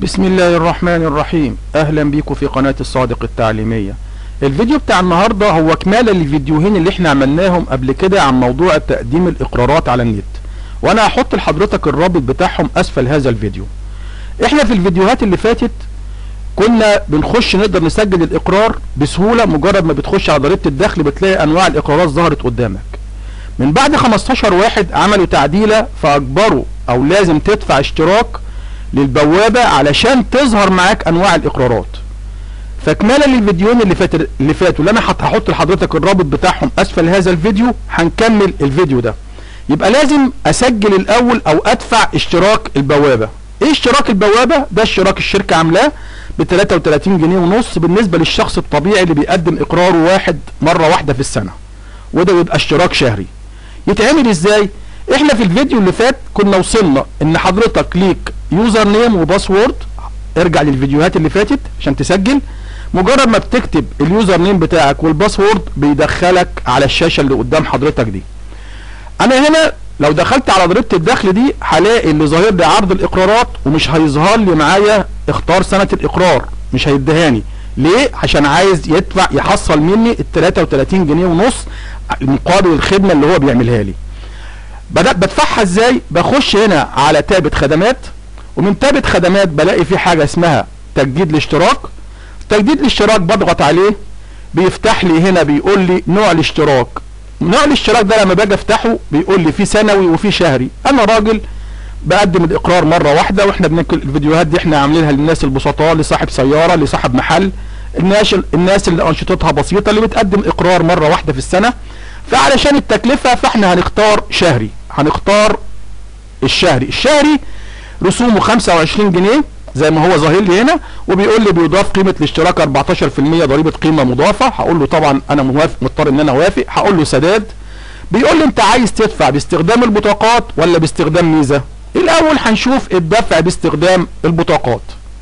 بسم الله الرحمن الرحيم اهلا بيكم في قناة الصادق التعليمية الفيديو بتاع النهاردة هو كمالة للفيديوهين اللي احنا عملناهم قبل كده عن موضوع تقديم الاقرارات على النت وانا هحط لحضرتك الرابط بتاعهم اسفل هذا الفيديو احنا في الفيديوهات اللي فاتت كنا بنخش نقدر نسجل الاقرار بسهولة مجرد ما بتخش على ضريبة الدخل بتلاقي انواع الاقرارات ظهرت قدامك من بعد 15 واحد عملوا تعديلة فاجبروا او لازم تدفع اشتراك للبوابة علشان تظهر معاك انواع الاقرارات فكمالا للفيديوين اللي فات اللي فاتوا اللي انا هحط لحضرتك الرابط بتاعهم اسفل هذا الفيديو هنكمل الفيديو ده يبقى لازم اسجل الاول او ادفع اشتراك البوابة ايه اشتراك البوابة ده اشتراك الشركة عاملاه ب 33 جنيه ونص بالنسبة للشخص الطبيعي اللي بيقدم اقراره واحد مرة واحدة في السنة وده بيبقى اشتراك شهري يتعمل ازاي احنا في الفيديو اللي فات كنا وصلنا ان حضرتك ليك يوزر نيم وباسورد ارجع للفيديوهات اللي فاتت عشان تسجل مجرد ما بتكتب اليوزر نيم بتاعك والباسورد بيدخلك على الشاشة اللي قدام حضرتك دي انا هنا لو دخلت على ضريبة الدخل دي هلاقي اللي ظاهر لي عرض الاقرارات ومش هيظهر لي معايا اختار سنة الاقرار مش هيدهاني ليه عشان عايز يدفع يحصل مني ال 33 جنيه ونص مقابل الخدمة اللي هو بيعملها لي بدأت بدفعها ازاي بخش هنا على تابة خدمات ومن تابة خدمات بلاقي في حاجة اسمها تجديد الاشتراك تجديد الاشتراك بضغط عليه بيفتح لي هنا بيقول لي نوع الاشتراك نوع الاشتراك ده لما باجي افتحه بيقول لي في سنوي وفي شهري انا راجل بقدم الاقرار مرة واحدة واحنا بنكل الفيديوهات دي احنا عاملينها للناس البسطاء لصاحب سيارة لصاحب محل الناس الناس اللي انشطتها بسيطة اللي بتقدم اقرار مرة واحدة في السنة فعلشان التكلفة فاحنا هنختار شهري هنختار الشهري الشهري رسومه 25 جنيه زي ما هو ظاهر لي هنا وبيقول لي بيضاف قيمة الاشتراك 14% ضريبة قيمة مضافة هقول له طبعا انا موافق مضطر ان انا اوافق هقول له سداد بيقول لي انت عايز تدفع باستخدام البطاقات ولا باستخدام ميزة الاول هنشوف الدفع باستخدام البطاقات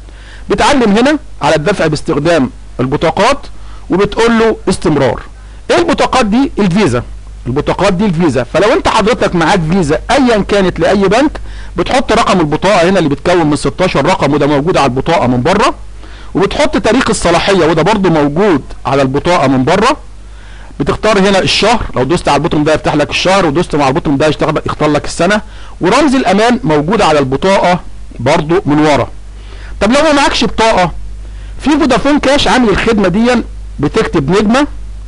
بتعلم هنا على الدفع باستخدام البطاقات وبتقول له استمرار ايه البطاقات دي الفيزا البطاقات دي الفيزا فلو انت حضرتك معاك فيزا ايا كانت لاي بنك بتحط رقم البطاقه هنا اللي بيتكون من 16 رقم وده موجود على البطاقه من بره وبتحط تاريخ الصلاحيه وده برده موجود على البطاقه من بره بتختار هنا الشهر لو دوست على البطن ده يفتح لك الشهر ودوست مع البطن ده يختار لك السنه ورمز الامان موجود على البطاقه برده من ورا طب لو ما معكش بطاقه في فودافون كاش عامل الخدمه دي بتكتب نجمه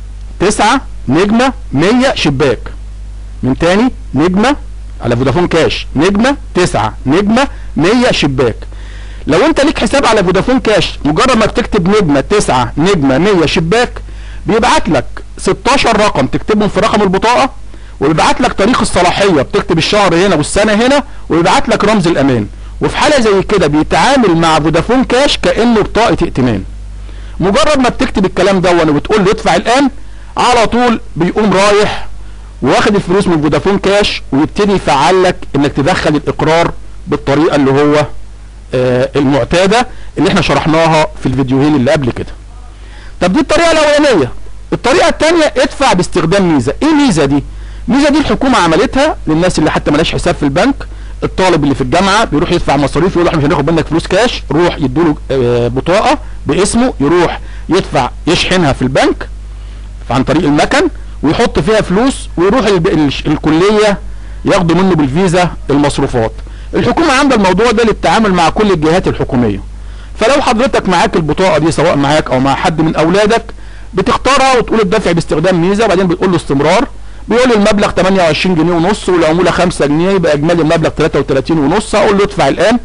9 نجمة 100 شباك من تاني نجمة على فودافون كاش نجمة 9 نجمة 100 شباك لو انت ليك حساب على فودافون كاش مجرد ما بتكتب نجمة 9 نجمة 100 شباك بيبعت لك 16 رقم تكتبهم في رقم البطاقة وبيبعت لك تاريخ الصلاحية بتكتب الشهر هنا والسنة هنا ويبعت لك رمز الامان وفي حالة زي كده بيتعامل مع فودافون كاش كأنه بطاقة ائتمان مجرد ما بتكتب الكلام ده وبتقول له ادفع الان على طول بيقوم رايح واخد الفلوس من فودافون كاش ويبتدي يفعل لك انك تدخل الاقرار بالطريقه اللي هو آه المعتاده اللي احنا شرحناها في الفيديوهين اللي قبل كده طب دي الطريقه الاولانيه الطريقه الثانيه ادفع باستخدام ميزه ايه ميزه دي ميزه دي الحكومه عملتها للناس اللي حتى ملاش حساب في البنك الطالب اللي في الجامعه بيروح يدفع مصاريف يقول احنا مش هناخد منك فلوس كاش روح يدوله آه بطاقه باسمه يروح يدفع يشحنها في البنك عن طريق المكن ويحط فيها فلوس ويروح الكلية ياخدوا منه بالفيزا المصروفات الحكومة عامله الموضوع ده للتعامل مع كل الجهات الحكومية فلو حضرتك معاك البطاقة دي سواء معاك او مع حد من اولادك بتختارها وتقول الدفع باستخدام ميزة بعدين بتقول له استمرار بيقول لي المبلغ 28 جنيه ونص والعمولة 5 جنيه يبقى اجمالي المبلغ 33 ونص اقول له ادفع الان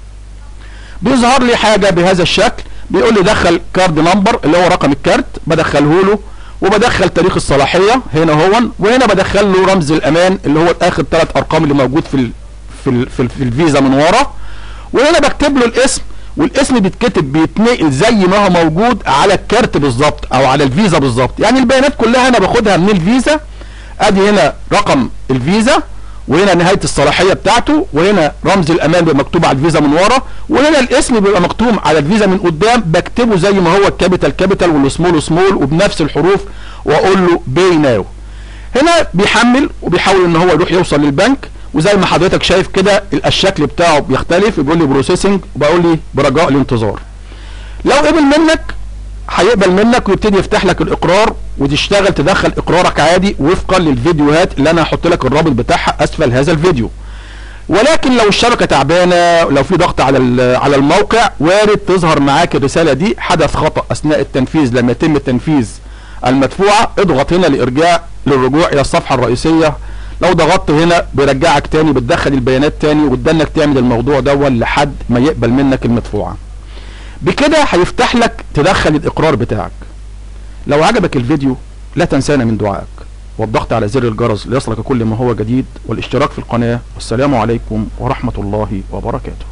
بيظهر لي حاجة بهذا الشكل بيقول لي دخل كارد نمبر اللي هو رقم الكارت بدخله له وبدخل تاريخ الصلاحية هنا هو وهنا بدخل له رمز الامان اللي هو اخر ثلاث ارقام اللي موجود في ال في ال في, ال في الفيزا من ورا وهنا بكتب له الاسم والاسم بيتكتب بيتنقل زي ما هو موجود على الكارت بالظبط او على الفيزا بالظبط يعني البيانات كلها انا باخدها من الفيزا ادي هنا رقم الفيزا وهنا نهاية الصلاحية بتاعته وهنا رمز الامان بيبقى مكتوب على الفيزا من ورا وهنا الاسم بيبقى مكتوب على الفيزا من قدام بكتبه زي ما هو الكابيتال كابيتال والسمول سمول وبنفس الحروف واقول له باي ناو هنا بيحمل وبيحاول ان هو يروح يوصل للبنك وزي ما حضرتك شايف كده الشكل بتاعه بيختلف بيقول لي بروسيسنج وبقول لي برجاء الانتظار لو قبل منك هيقبل منك ويبتدي يفتح لك الاقرار وتشتغل تدخل اقرارك عادي وفقا للفيديوهات اللي انا هحط لك الرابط بتاعها اسفل هذا الفيديو ولكن لو الشبكه تعبانه لو في ضغط على على الموقع وارد تظهر معاك الرساله دي حدث خطا اثناء التنفيذ لم يتم تنفيذ المدفوعه اضغط هنا لارجاع للرجوع الى الصفحه الرئيسيه لو ضغطت هنا بيرجعك تاني بتدخل البيانات تاني وتدنك تعمل الموضوع دون لحد ما يقبل منك المدفوعه بكده هيفتح لك تدخل الاقرار بتاعك لو عجبك الفيديو لا تنسانا من دعائك والضغط على زر الجرس ليصلك كل ما هو جديد والاشتراك في القناة والسلام عليكم ورحمة الله وبركاته